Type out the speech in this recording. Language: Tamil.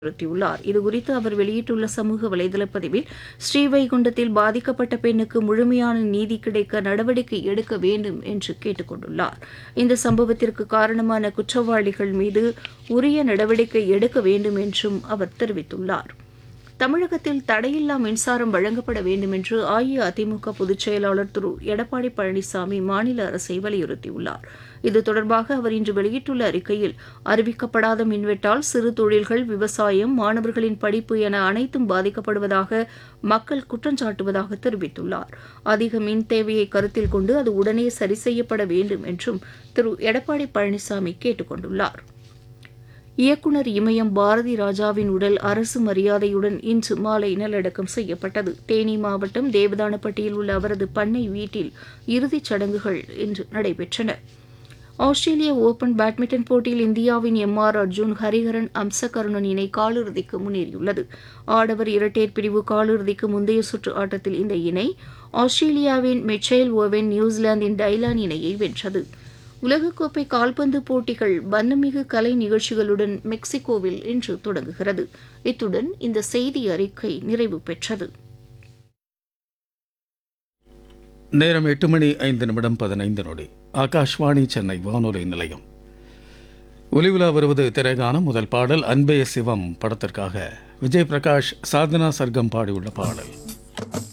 வலியுறுத்தியுள்ளார் இதுகுறித்து அவர் வெளியிட்டுள்ள சமூக வலைதள பதிவில் ஸ்ரீவைகுண்டத்தில் பாதிக்கப்பட்ட பெண்ணுக்கு முழுமையான நீதி கிடைக்க நடவடிக்கை எடுக்க வேண்டும் என்று கேட்டுக் கொண்டுள்ளார் இந்த சம்பவத்திற்கு காரணமான குற்றவாளிகள் மீது உரிய நடவடிக்கை எடுக்க வேண்டும் என்றும் அவர் தெரிவித்துள்ளார் தமிழகத்தில் தடையில்லா மின்சாரம் வழங்கப்பட வேண்டும் என்று அஇஅதிமுக பொதுச் செயலாளர் திரு எடப்பாடி பழனிசாமி மாநில அரசை வலியுறுத்தியுள்ளார் இது தொடர்பாக அவர் இன்று வெளியிட்டுள்ள அறிக்கையில் அறிவிக்கப்படாத மின்வெட்டால் சிறு தொழில்கள் விவசாயம் மாணவர்களின் படிப்பு என அனைத்தும் பாதிக்கப்படுவதாக மக்கள் குற்றஞ்சாட்டுவதாக தெரிவித்துள்ளார் அதிக மின் தேவையை கருத்தில் கொண்டு அது உடனே சரி செய்யப்பட வேண்டும் என்றும் திரு எடப்பாடி பழனிசாமி கேட்டுக் கொண்டுள்ளார் இயக்குநர் இமயம் பாரதி ராஜாவின் உடல் அரசு மரியாதையுடன் இன்று மாலை நல்லடக்கம் செய்யப்பட்டது தேனி மாவட்டம் தேவதானப்பட்டியில் உள்ள அவரது பண்ணை வீட்டில் இறுதிச் சடங்குகள் இன்று நடைபெற்றன ஆஸ்திரேலிய ஓபன் பேட்மிண்டன் போட்டியில் இந்தியாவின் எம் ஆர் அர்ஜுன் ஹரிஹரன் அம்சகருணன் இணை காலிறுதிக்கு முன்னேறியுள்ளது ஆடவர் இரட்டையர் பிரிவு காலிறுதிக்கு முந்தைய சுற்று ஆட்டத்தில் இந்த இணை ஆஸ்திரேலியாவின் மெச்சைல் ஓவென் நியூசிலாந்தின் டைலான் இணையை வென்றது உலகக்கோப்பை கால்பந்து போட்டிகள் வண்ணமிகு கலை நிகழ்ச்சிகளுடன் மெக்சிகோவில் இன்று தொடங்குகிறது இத்துடன் இந்த செய்தி அறிக்கை நிறைவு பெற்றது நேரம் எட்டு மணி ஐந்து நிமிடம் பதினைந்து நொடி ஆகாஷ்வாணி சென்னை வானொலி நிலையம் ஒலிவிழா வருவது திரைகான முதல் பாடல் அன்பே சிவம் படத்திற்காக விஜய் பிரகாஷ் சாதனா சர்க்கம் பாடியுள்ள பாடல்